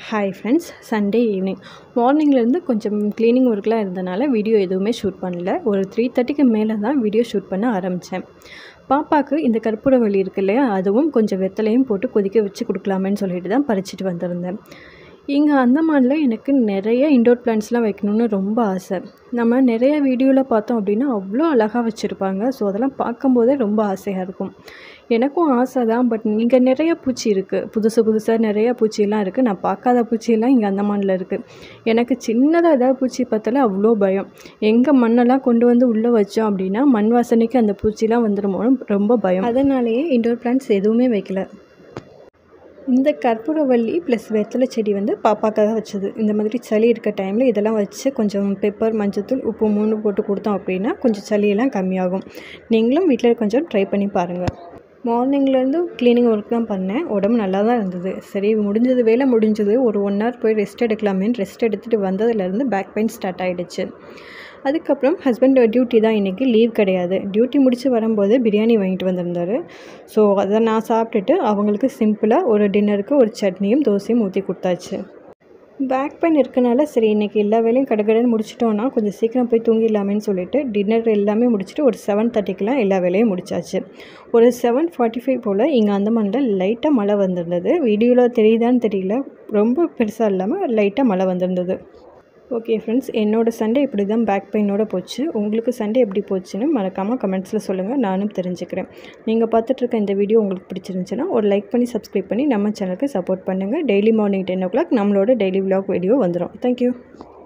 hi friends Sunday evening மார்னிங்லேருந்து கொஞ்சம் cleaning ஒர்க்லாம் இருந்தனால வீடியோ எதுவுமே ஷூட் பண்ணல ஒரு த்ரீ தேர்ட்டிக்கு மேலே தான் வீடியோ ஷூட் பண்ண ஆரம்பித்தேன் பாப்பாவுக்கு இந்த கற்பூரவள்ளி இருக்கு இல்லையா அதுவும் கொஞ்சம் வெத்தலையும் போட்டு கொதிக்க வச்சு கொடுக்கலாமேன்னு சொல்லிட்டு தான் பறிச்சிட்டு வந்திருந்தேன் இங்கே அந்தமானில் எனக்கு நிறைய இண்டோர் பிளான்ட்ஸ்லாம் வைக்கணும்னு ரொம்ப ஆசை நம்ம நிறைய வீடியோவில் பார்த்தோம் அப்படின்னா அவ்வளோ அழகாக வச்சுருப்பாங்க ஸோ அதெல்லாம் பார்க்கும்போதே ரொம்ப ஆசையாக இருக்கும் எனக்கும் ஆசை தான் பட் இங்கே நிறைய பூச்சி இருக்குது புதுசு புதுசாக நிறைய பூச்சியெல்லாம் இருக்குது நான் பார்க்காத பூச்சியெல்லாம் இங்கே அந்தமானில் இருக்குது எனக்கு சின்னதாக ஏதாவது பூச்சி பார்த்தாலே அவ்வளோ பயம் எங்கே மண்ணெல்லாம் கொண்டு வந்து உள்ளே வச்சோம் அப்படின்னா மண் வாசனைக்கு அந்த பூச்சிலாம் வந்துடுமோன்னு ரொம்ப பயம் அதனாலேயே இண்டோர் பிளான்ட்ஸ் எதுவுமே வைக்கல இந்த கற்பூரவள்ளி ப்ளஸ் வெத்தலை செடி வந்து பாப்பாக்காக வச்சது இந்த மாதிரி சளி இருக்க டைமில் இதெல்லாம் வச்சு கொஞ்சம் பெப்பர் மஞ்சத்தூள் உப்பு மூணு போட்டு கொடுத்தோம் அப்படின்னா கொஞ்சம் சளியெல்லாம் கம்மியாகும் நீங்களும் வீட்டில் கொஞ்சம் ட்ரை பண்ணி பாருங்கள் மார்னிங்லேருந்து க்ளீனிங் ஒர்க் தான் பண்ணேன் உடம்பு நல்லா தான் இருந்தது சரி முடிஞ்சது வேலை முடிஞ்சது ஒரு ஒன் ஹவர் போய் ரெஸ்ட் எடுக்கலாமேன்னு ரெஸ்ட் எடுத்துகிட்டு வந்ததுலேருந்து பேக் பெயின் ஸ்டார்ட் ஆகிடுச்சு அதுக்கப்புறம் ஹஸ்பண்ட் டியூட்டி தான் இன்றைக்கி லீவ் கிடையாது டியூட்டி முடித்து வரும்போது பிரியாணி வாங்கிட்டு வந்திருந்தாரு ஸோ அதை நான் சாப்பிட்டுட்டு அவங்களுக்கு சிம்பிளாக ஒரு டின்னருக்கு ஒரு சட்னியும் தோசையும் ஊற்றி கொடுத்தாச்சு பேக் பெயின் இருக்கனால சரி இன்றைக்கி எல்லா வேலையும் கடகடன்னு முடிச்சிட்டோன்னா கொஞ்சம் சீக்கிரம் போய் தூங்கிடலாமேன்னு சொல்லிட்டு டின்னர் எல்லாமே முடிச்சுட்டு ஒரு செவன் தேர்ட்டிக்கெலாம் எல்லா வேலையும் முடிச்சாச்சு ஒரு செவன் ஃபார்ட்டி ஃபைவ் போல் இங்கே அந்தமானில் லைட்டாக மழை வந்திருந்தது வீடியோவில் தெரியுதான்னு தெரியல ரொம்ப பெருசாக இல்லாமல் லைட்டாக மழை வந்திருந்தது ஓகே ஃப்ரெண்ட்ஸ் என்னோடய சண்டே இப்படி தான் பேக் பெயினோட போச்சு உங்களுக்கு சண்டே எப்படி போச்சுன்னு மறக்காமல் கமெண்ட்ஸில் சொல்லுங்கள் நானும் தெரிஞ்சுக்கிறேன் நீங்கள் பார்த்துட்ருக்க இந்த வீடியோ உங்களுக்கு பிடிச்சிருந்துச்சுன்னா ஒரு லைக் பண்ணி சப்ஸ்கிரைப் பண்ணி நம்ம சேனலுக்கு சப்போர்ட் பண்ணுங்கள் daily morning ten o'clock நம்மளோட டெய்லி விலாக் வீடியோ வந்துடும் தேங்க்யூ